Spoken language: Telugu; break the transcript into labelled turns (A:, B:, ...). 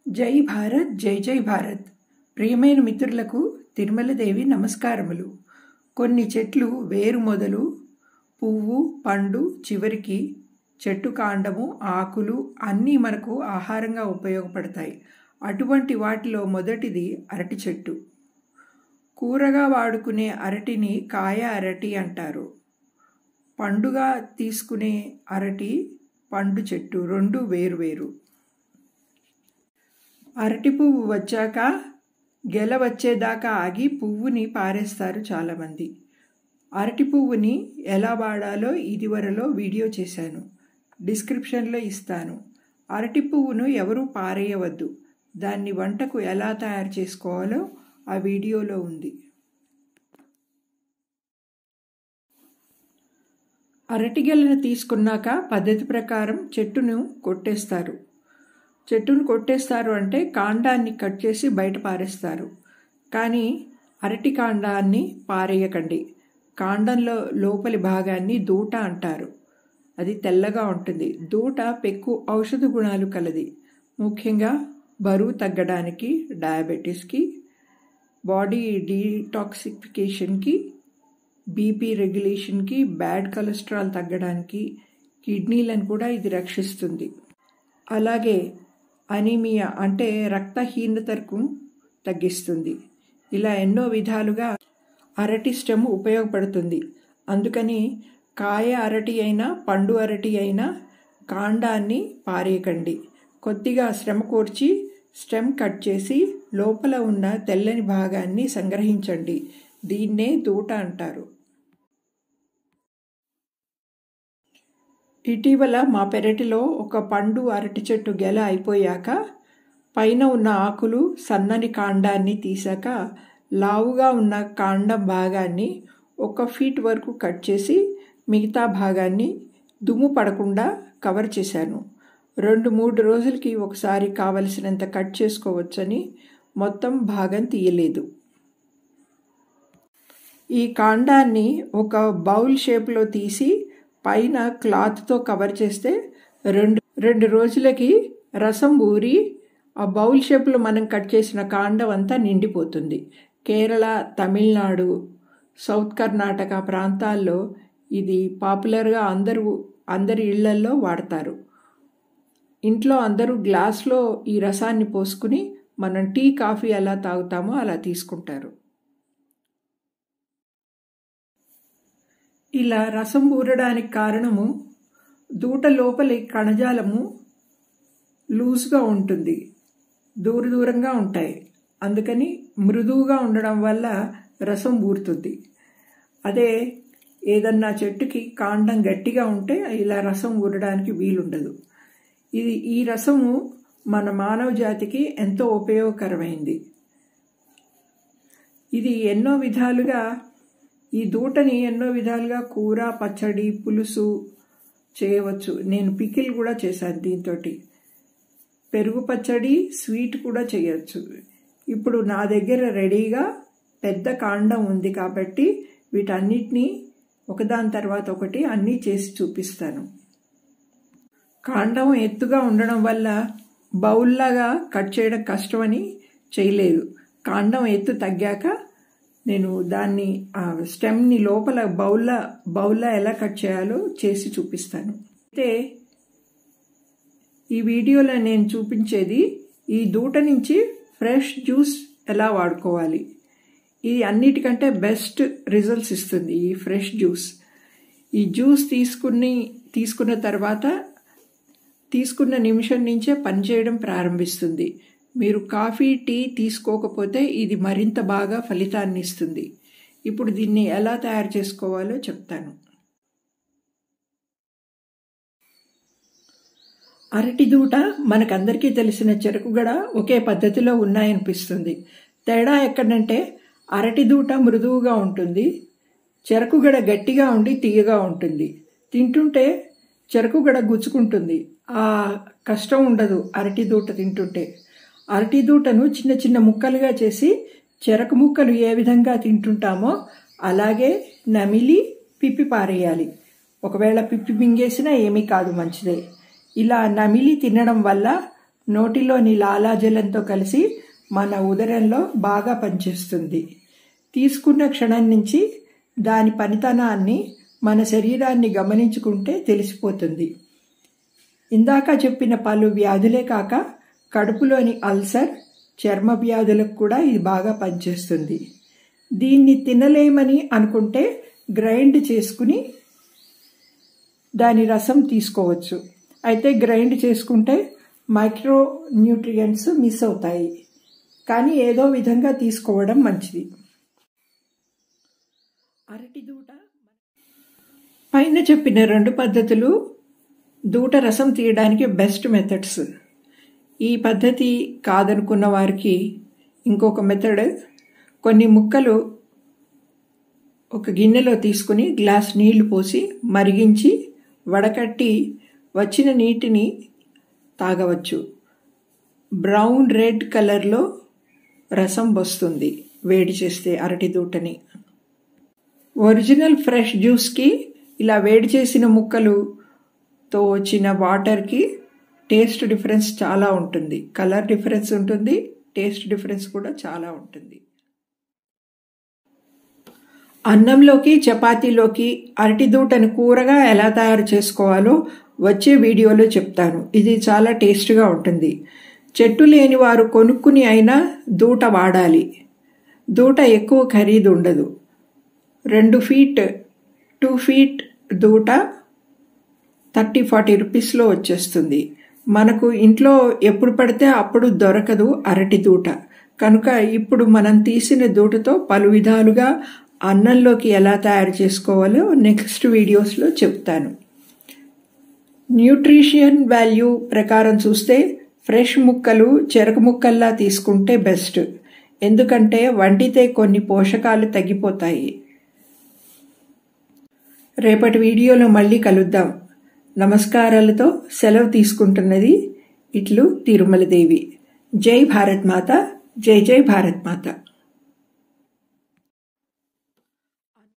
A: జై భారత్ జై జై భారత్ ప్రియమైన మిత్రులకు తిరుమలదేవి నమస్కారములు కొన్ని చెట్లు వేరు మొదలు పువ్వు పండు చివరికి చెట్టు కాండము ఆకులు అన్నీ మనకు ఆహారంగా ఉపయోగపడతాయి అటువంటి వాటిలో మొదటిది అరటి చెట్టు కూరగా వాడుకునే అరటిని కాయ అరటి అంటారు పండుగా తీసుకునే అరటి పండు చెట్టు రెండు వేరువేరు అరటి పువ్వు వచ్చాక గెల వచ్చేదాకా ఆగి పువ్వుని పారేస్తారు చాలామంది అరటి పువ్వుని ఎలా వాడాలో ఇదివరలో వీడియో చేశాను డిస్క్రిప్షన్లో ఇస్తాను అరటి పువ్వును ఎవరూ పారేయవద్దు దాన్ని వంటకు ఎలా తయారు చేసుకోవాలో ఆ వీడియోలో ఉంది అరటిగెలను తీసుకున్నాక పద్ధతి ప్రకారం చెట్టును కొట్టేస్తారు చెట్టును కొట్టేస్తారు అంటే కాండాన్ని కట్ చేసి బయట పారేస్తారు కానీ అరటి కాండాన్ని పారేయకండి కాండంలో లోపలి భాగాన్ని దూట అంటారు అది తెల్లగా ఉంటుంది దూట పెక్కు ఔషధ గుణాలు కలది ముఖ్యంగా బరువు తగ్గడానికి డయాబెటీస్కి బాడీ డీటాక్సిఫికేషన్కి బీపీ రెగ్యులేషన్కి బ్యాడ్ కొలెస్ట్రాల్ తగ్గడానికి కిడ్నీలను కూడా ఇది రక్షిస్తుంది అలాగే అనీమియా అంటే రక్తహీనతకు తగ్గిస్తుంది ఇలా ఎన్నో విధాలుగా అరటి స్టెమ్ ఉపయోగపడుతుంది అందుకని కాయ అరటి అయినా పండు అరటి అయినా కాండాన్ని పారేయకండి కొద్దిగా శ్రమ కూర్చి స్టెమ్ కట్ చేసి లోపల ఉన్న తెల్లని భాగాన్ని సంగ్రహించండి దీన్నే దూట అంటారు ఇటీవల మా పెరటిలో ఒక పండు అరటి చెట్టు గెల అయిపోయాక పైన ఉన్న ఆకులు సన్నని కాండాన్ని తీసాక లావుగా ఉన్న కాండం భాగాన్ని ఒక ఫీట్ వరకు కట్ చేసి మిగతా భాగాన్ని దుమ్ము పడకుండా కవర్ చేశాను రెండు మూడు రోజులకి ఒకసారి కావలసినంత కట్ చేసుకోవచ్చని మొత్తం భాగం తీయలేదు ఈ కాండాన్ని ఒక బౌల్ షేప్లో తీసి పైన క్లాత్తో కవర్ చేస్తే రెండు రెండు రోజులకి రసం ఊరి ఆ బౌల్ షేప్లో మనం కట్ చేసిన కాండం అంతా నిండిపోతుంది కేరళ తమిళనాడు సౌత్ కర్ణాటక ప్రాంతాల్లో ఇది పాపులర్గా అందరూ అందరి ఇళ్లల్లో వాడతారు ఇంట్లో అందరూ గ్లాస్లో ఈ రసాన్ని పోసుకుని మనం టీ కాఫీ ఎలా తాగుతామో అలా తీసుకుంటారు ఇలా రసం ఊరడానికి కారణము దూట లోపలి కణజాలము లూజ్గా ఉంటుంది దూర దూరంగా ఉంటాయి అందుకని మృదువుగా ఉండడం వల్ల రసం ఊరుతుంది అదే ఏదన్నా చెట్టుకి కాండం గట్టిగా ఉంటే ఇలా రసం ఊరడానికి వీలుండదు ఇది ఈ రసము మన మానవ జాతికి ఎంతో ఉపయోగకరమైంది ఇది ఎన్నో విధాలుగా ఈ దూటని ఎన్నో విధాలుగా కూర పచ్చడి పులుసు చేయవచ్చు నేను పికిల్ కూడా చేశాను దీంతో పెరుగు పచ్చడి స్వీట్ కూడా చేయొచ్చు ఇప్పుడు నా దగ్గర రెడీగా పెద్ద కాండం ఉంది కాబట్టి వీటన్నిటినీ ఒకదాని తర్వాత ఒకటి అన్నీ చేసి చూపిస్తాను కాండం ఎత్తుగా ఉండడం వల్ల బౌల్లాగా కట్ చేయడం కష్టమని చేయలేదు కాండం ఎత్తు తగ్గాక నేను దాన్ని స్టెమ్ని లోపల బౌల్లా బౌల్లా ఎలా కట్ చేయాలో చేసి చూపిస్తాను అయితే ఈ వీడియోలో నేను చూపించేది ఈ దూట నుంచి ఫ్రెష్ జ్యూస్ ఎలా వాడుకోవాలి ఇది అన్నిటికంటే బెస్ట్ రిజల్ట్స్ ఇస్తుంది ఈ ఫ్రెష్ జ్యూస్ ఈ జ్యూస్ తీసుకుని తీసుకున్న తర్వాత తీసుకున్న నిమిషం నుంచే పనిచేయడం ప్రారంభిస్తుంది మీరు కాఫీ టీ తీసుకోకపోతే ఇది మరింత బాగా ఫలితాన్ని ఇస్తుంది ఇప్పుడు దీన్ని ఎలా తయారు చేసుకోవాలో చెప్తాను అరటి దూట మనకందరికీ తెలిసిన చెరుకుగడ ఒకే పద్ధతిలో ఉన్నాయనిపిస్తుంది తేడా ఎక్కడంటే అరటి దూట మృదువుగా ఉంటుంది చెరకుగడ గట్టిగా ఉండి తీయగా ఉంటుంది తింటుంటే చెరకుగడ గుచ్చుకుంటుంది ఆ కష్టం ఉండదు అరటి దూట తింటుంటే అరటి దూటను చిన్న చిన్న ముక్కలుగా చేసి చెరకు ముక్కలు ఏ విధంగా తింటుంటామో అలాగే నమిలి పిప్పి పారేయాలి ఒకవేళ పిప్పి మింగేసినా ఏమీ కాదు మంచిదే ఇలా నమిలి తినడం వల్ల నోటిలోని లాలాజలంతో కలిసి మన ఉదరంలో బాగా పనిచేస్తుంది తీసుకున్న క్షణం నుంచి దాని పనితనాన్ని మన శరీరాన్ని గమనించుకుంటే తెలిసిపోతుంది ఇందాక చెప్పిన పలు వ్యాధులే కాక కడుపులోని అల్సర్ చర్మ వ్యాధులకు కూడా ఇది బాగా పనిచేస్తుంది దీన్ని తినలేమని అనుకుంటే గ్రైండ్ చేసుకుని దాని రసం తీసుకోవచ్చు అయితే గ్రైండ్ చేసుకుంటే మైక్రో న్యూట్రియంట్స్ మిస్ అవుతాయి కానీ ఏదో విధంగా తీసుకోవడం మంచిది అరటి దూట పైన చెప్పిన రెండు పద్ధతులు దూట రసం తీయడానికి బెస్ట్ మెథడ్స్ ఈ పద్ధతి కాదనుకున్న వారికి ఇంకొక మెథడ్ కొన్ని ముక్కలు ఒక గిన్నెలో తీసుకుని గ్లాస్ నీళ్లు పోసి మరిగించి వడకట్టి వచ్చిన నీటిని తాగవచ్చు బ్రౌన్ రెడ్ కలర్లో రసం వస్తుంది వేడి చేస్తే అరటి దూటని ఒరిజినల్ ఫ్రెష్ జ్యూస్కి ఇలా వేడి చేసిన ముక్కలుతో వచ్చిన వాటర్కి టేస్ట్ డిఫరెన్స్ చాలా ఉంటుంది కలర్ డిఫరెన్స్ ఉంటుంది టేస్ట్ డిఫరెన్స్ కూడా చాలా ఉంటుంది అన్నంలోకి చపాతీలోకి అరటి దూటను కూరగా ఎలా తయారు చేసుకోవాలో వచ్చే వీడియోలో చెప్తాను ఇది చాలా టేస్ట్గా ఉంటుంది చెట్టు లేని వారు కొనుక్కుని అయినా దూట వాడాలి దూట ఎక్కువ ఖరీదు ఉండదు రెండు ఫీట్ టూ ఫీట్ దూట థర్టీ ఫార్టీ రూపీస్లో వచ్చేస్తుంది మనకు ఇంట్లో ఎప్పుడు పడితే అప్పుడు దొరకదు అరటి దూట కనుక ఇప్పుడు మనం తీసిన దూటతో పలు విధాలుగా అన్నంలోకి ఎలా తయారు చేసుకోవాలో నెక్స్ట్ వీడియోస్లో చెప్తాను న్యూట్రిషియన్ వాల్యూ ప్రకారం చూస్తే ఫ్రెష్ ముక్కలు చెరకు ముక్కల్లా తీసుకుంటే బెస్ట్ ఎందుకంటే వండితే కొన్ని పోషకాలు తగ్గిపోతాయి రేపటి వీడియోలో మళ్ళీ కలుద్దాం నమస్కారాలతో సెలవు తీసుకుంటున్నది ఇట్లు తిరుమలదేవి జై భారత్ మాత జై జై భారత్ మాత